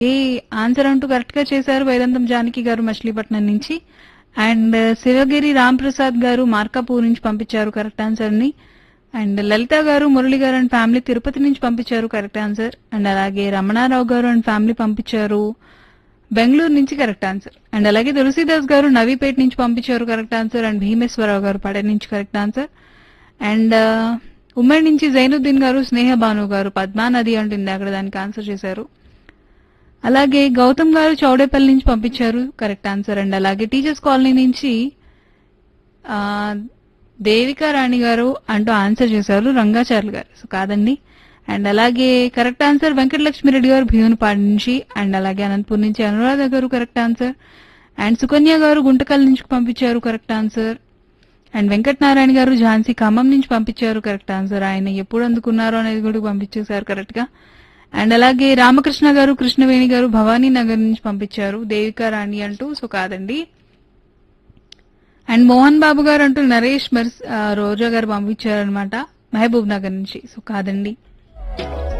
ఏ answer అంటూ correct గా చేశారు వైరంతం జానకి గారు మచిలీపట్నం నుంచి అండ్ శివగిరి రామ్ ప్రసాద్ గారు మార్కాపూర్ నుంచి పంపించారు కరెక్ట్ ఆన్సర్ ని అండ్ లలిత గారు మురళి గారు అండ్ ఫ్యామిలీ తిరుపతి నుంచి పంపించారు కరెక్ట్ ఆన్సర్ అండ్ అలాగే రమణారావు గారు అండ్ ఫ్యామిలీ పంపించారు బెంగళూరు నుంచి కరెక్ట్ ఆన్సర్ అండ్ అలాగే తులసీదాస్ గారు నవీపేట నుంచి పంపించారు కరెక్ట్ ఆన్సర్ అండ్ భీమేశ్వరరావు గారు పడే నుంచి కరెక్ట్ ఆన్సర్ అండ్ ఉమ్మడి నుంచి జైనుద్దీన్ గారు స్నేహ భాను గారు పద్మా నది అంటుంది అక్కడ దానికి ఆన్సర్ చేశారు అలాగే గౌతమ్ గారు చౌడేపల్లి నుంచి పంపించారు కరెక్ట్ ఆన్సర్ అండ్ అలాగే టీచర్స్ కాలనీ నుంచి ఆ, దేవికా రాణి గారు అంటూ ఆన్సర్ చేశారు రంగాచార్యులు గారు సో కాదండి అండ్ అలాగే కరెక్ట్ ఆన్సర్ వెంకటలక్ష్మి రెడ్డి గారు భీమునిపాడు నుంచి అండ్ అలాగే అనంతపూర్ నుంచి అనురాధ గారు కరెక్ట్ ఆన్సర్ అండ్ సుకన్య గారు గుంటకల్ నుంచి పంపించారు కరెక్ట్ ఆన్సర్ అండ్ వెంకటనారాయణ గారు ఝాన్సీ ఖమ్మం నుంచి పంపించారు కరెక్ట్ ఆన్సర్ ఆయన ఎప్పుడు అందుకున్నారో అనేది కూడా పంపించేశారు కరెక్ట్ గా అండ్ అలాగే రామకృష్ణ గారు కృష్ణవేణి గారు భవానీ నగర్ నుంచి పంపించారు దేవికా రాణి అంటూ సో కాదండి అండ్ మోహన్ బాబు గారు అంటూ నరేష్ మర్స్ ఆ, రోజా గారు పంపించారు అనమాట మహబూబ్ నగర్ నుంచి సో కాదండి